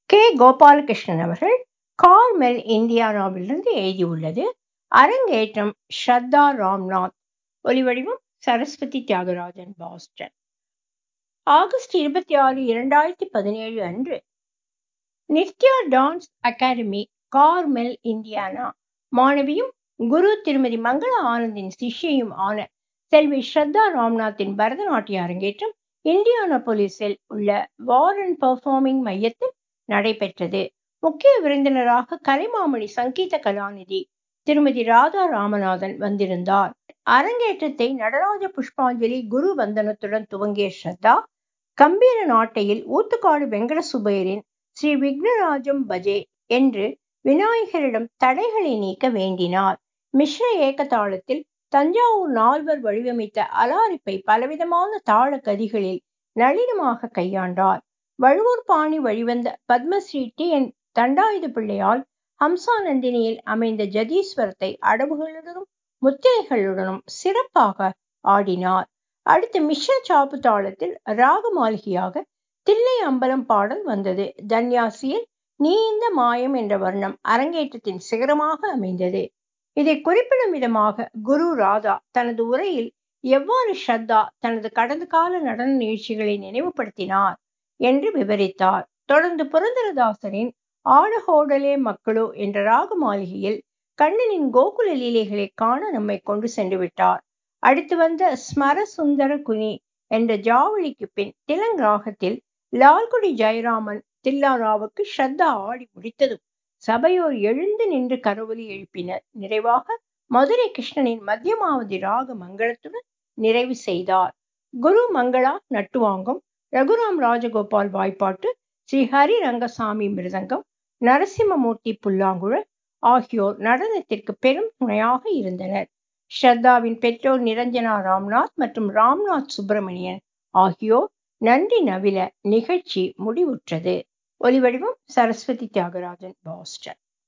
K Gopalakrishnan அவர்கள் Carmel இந்தியானாவிலிருந்து எழுதியுள்ளது அரங்கேற்றம் ஸ்ரத்தா ராம்நாத் ஒலிவடிவம் சரஸ்வதி தியாகராஜன் பாஸ்டன் ஆகஸ்ட் இருபத்தி ஆறு இரண்டாயிரத்தி பதினேழு அன்று Nithya dance academy Carmel Indiana மாணவியும் குரு திருமதி மங்கள ஆனந்தின் சிஷ்யையும் ஆன செல்வி ஸ்ரத்தா ராம்நாத்தின் பரதநாட்டிய அரங்கேற்றம் இந்தியானா போலீஸில் உள்ள வாரன் பெர்ஃபார்மிங் மையத்தில் நடைபெற்றது முக்கிய விருந்தினராக கலைமாமணி சங்கீத கலாநிதி திருமதி ராதா ராமநாதன் வந்திருந்தார் அரங்கேற்றத்தை நடராஜ புஷ்பாஞ்சலி குரு வந்தனத்துடன் துவங்கிய ஸ்ரத்தா கம்பீர நாட்டையில் ஊத்துக்காடு வெங்கட சுப்பையரின் ஸ்ரீ விக்னராஜம் பஜே என்று விநாயகரிடம் தடைகளை நீக்க வேண்டினார் மிஸ்ர ஏகதாளத்தில் தஞ்சாவூர் நால்வர் வடிவமைத்த அலாரிப்பை பலவிதமான தாள கதிகளில் நளினமாக கையாண்டார் வழுவூர் பாணி வழிவந்த பத்மஸ்ரீ டி என் தண்டாயுத பிள்ளையால் ஹம்சானந்தினியில் அமைந்த ஜதீஸ்வரத்தை அடவுகளுடனும் முத்திரைகளுடனும் சிறப்பாக ஆடினார் அடுத்து மிஸ்ர சாப்பு தாளத்தில் ராக மாளிகையாக தில்லை அம்பலம் பாடல் வந்தது தன்யாசியில் நீ இந்த மாயம் என்ற வர்ணம் அரங்கேற்றத்தின் சிகரமாக அமைந்தது இதை குறிப்பிடும் விதமாக குரு ராதா தனது உரையில் எவ்வாறு ஸ்ரத்தா தனது கடந்த கால நடன நிகழ்ச்சிகளை நினைவுபடுத்தினார் என்று விவரித்தார் தொடர்ந்து புரந்தரதாசரின் ஆடஹோடலே மக்களோ என்ற ராக மாளிகையில் கண்ணனின் கோகுல லீலைகளை காண நம்மை கொண்டு சென்று விட்டார் அடுத்து வந்த ஸ்மர சுந்தர குனி என்ற ஜாவளிக்கு பின் திலங் ராகத்தில் லால்குடி ஜெயராமன் தில்லாராவுக்கு ஸ்ரத்தா ஆடி முடித்ததும் சபையோர் எழுந்து நின்று கரவொலி எழுப்பினர் நிறைவாக மதுரை கிருஷ்ணனின் மத்தியமாவதி ராக மங்களத்துடன் நிறைவு செய்தார் குரு மங்களா நட்டுவாங்கம் ரகுராம் ராஜகோபால் வாய்ப்பாட்டு ஸ்ரீ ஹரி ரங்கசாமி மிருதங்கம் நரசிம்மமூர்த்தி புல்லாங்குழல் ஆகியோர் நடனத்திற்கு பெரும் துணையாக இருந்தனர் ஸ்ரத்தாவின் பெற்றோர் நிரஞ்சனா ராம்நாத் மற்றும் ராம்நாத் சுப்பிரமணியன் ஆகியோர் நன்றி நவில நிகழ்ச்சி முடிவுற்றது ஒலிவடிவம் சரஸ்வதி தியாகராஜன் பாஸ்டன்